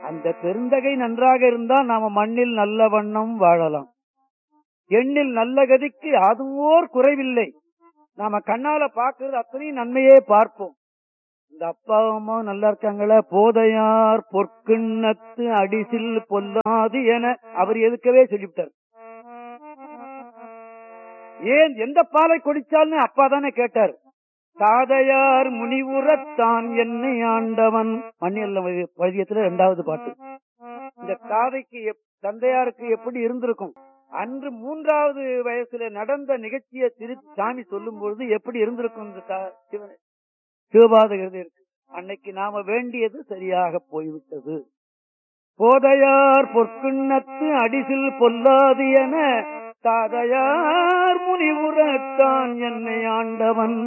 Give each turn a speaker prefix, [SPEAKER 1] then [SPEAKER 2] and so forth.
[SPEAKER 1] அந்த பெருந்தகை நன்றாக இருந்தால் நாம மண்ணில் நல்ல வண்ணம் வாழலாம் எண்ணில் நல்ல கதிக்கு அதுவோர் குறைவில்லை நாம கண்ணால பாக்குறது அத்தனையும் நன்மையே பார்ப்போம் இந்த அப்பா அம்மா நல்லா இருக்காங்களா போதையார் பொற்கிண்ணத்து அடிசில் பொல்லாது என அவர் எதுக்கவே சொல்லிவிட்டார் ஏன் எந்த பாலை குடிச்சால்னு அப்பா தானே கேட்டார் தாதையார் முனிவுறத்தான் என்னை ஆண்டவன் மண்ணியல்ல பதியத்துல இரண்டாவது பாட்டு இந்த தாதைக்கு எப்- தந்தையாருக்கு எப்படி இருந்திருக்கும் அன்று மூன்றாவது வயசுல நடந்த நிகழ்ச்சியை திரு சாமி சொல்லும் பொழுது எப்படி இருந்திருக்கும் இந்த தா- சிவ- சிவபாதகிறது இருக்கு அன்னைக்கு நாம வேண்டியது சரியாக போய்விட்டது போதையார் பொற்கிண்ணத்து அடிசில் பொல்லாது என தாதையார் முனிவுறத்தான் என்னை ஆண்டவன்